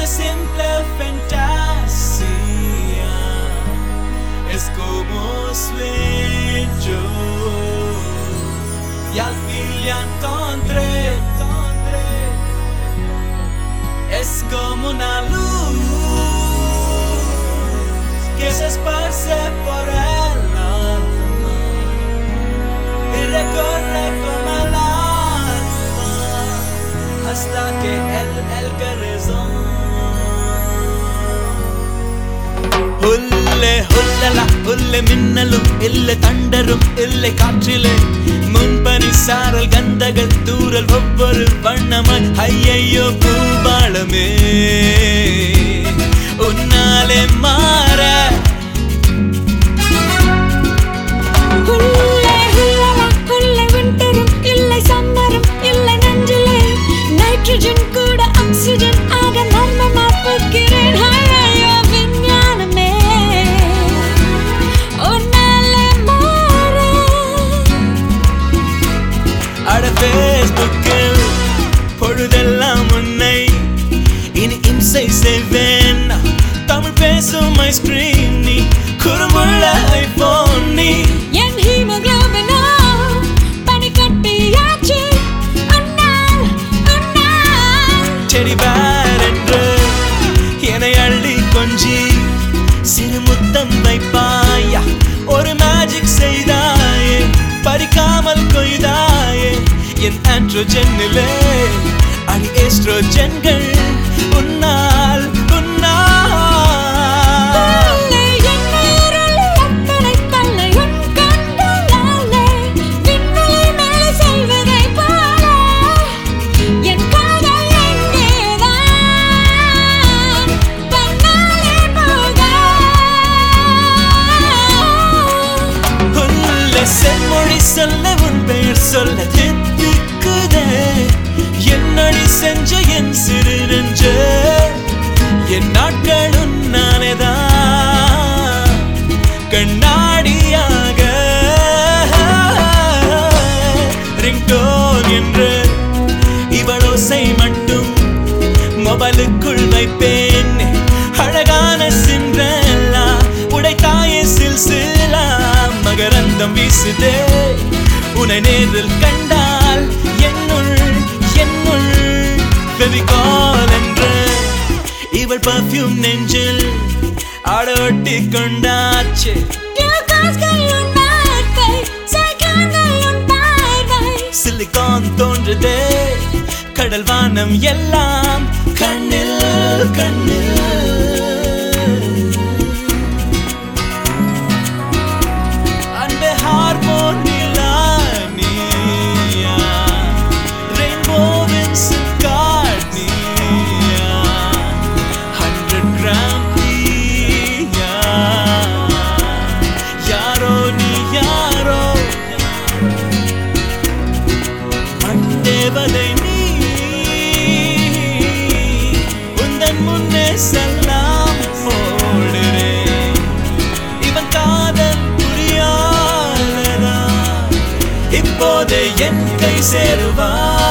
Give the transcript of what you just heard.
Una simple fantasía es como un sueño y al fin la encontré, encontré. Es como una luz que se esparce por el alma y recorre como el alma hasta que el, el corazón ഹുല്ലെ ഹുല്ലല ഹുല്ലെ മിന്നലും ഇല്ല തണ്ടരും ഇല്ല കാற்றிലെ മുൻപനി സാറൽ ഗന്ധകൾ തൂറൽ ഒவ்வொரு வண்ணமாய் ஐயையோ பூபாளமே உன்னாலே மாற உள்ளே இல்லல உள்ளே விண்டரும் இல்லை சம்மரும் இல்லை நெஞ்சிலே நைட்ரஜன் கூட ஆக்சிஜன் ஆக மர்மமா போக்கிறேன் ஐயோ விஞ்ஞானமே உன்னாலே மாற அட ஃபேஸ்புக்கில் பொழுதெல்லாம் உன்னை இனி இம்சை செய்வேன் தமிழ் பேசும் ஐஸ்கிரீம் நீ குறுமுள்ள ஐபோன் நீ என் ஹீமோகுளோபினோ பனிக்கட்டியாச்சு உன்னால் உன்னால் செடி என்று என்னை அள்ளி கொஞ்சி சிறு முத்தம் வைப்பாயா ஒரு மேஜிக் செய்தாயே பறிக்காமல் கொய்தாயே என் ஆண்ட்ரோஜென்னிலே அடி எஸ்ட்ரோஜென்கள் உன்னால் உன்னால் உள்ளே எண்ணீருள் அத்தனை தன்னை உன் கண்களாலே விண்வெளி மேலே செல்வதைப் போல என் காதல் எங்கேதான் தன்னாலே போக உள்ள செம்மொழி சொல்ல உன் பெயர் சொல்ல தித்திக்குதே என்னடி செஞ்ச என் சிறு நெஞ்ச என் நாட்கள் உன்னாலேதான் கண்ணாடியாக ரிங்டோன் என்று இவளோசை மட்டும் மொபைலுக்குள் வைப்பேன் அழகான சின்றல்லா உடைத்தாய சில்சிலா மகரந்தம் வீசுதே உனை நேரில் கண்டால் என்னுள் என்னுள் ஃபெவிகால் என்று இவள் பர்ஃப்யூம் நெஞ்சில் ஆடோட்டி கொண்டாச்சு கியூகாஸ்கள் உன் வார்த்தை சைக்கான்கள் உன் பார்வை சிலிகான் தோன்றுதே கடல் வானம் எல்லாம் கண்ணில் கண்ணில் அன்பே ஹார்மோனிலா நீயா ரெயின்போவின் சிக்கார்னியா ஹண்ட்ரட் கிராம் தீயா யாரோ நீ யாரோ அண்டேவதை நீ உந்தன் முன்னே செல்லாம் போடுறேன் இவன் காதல் புரியாததா இப்போதே என் கை சேருவா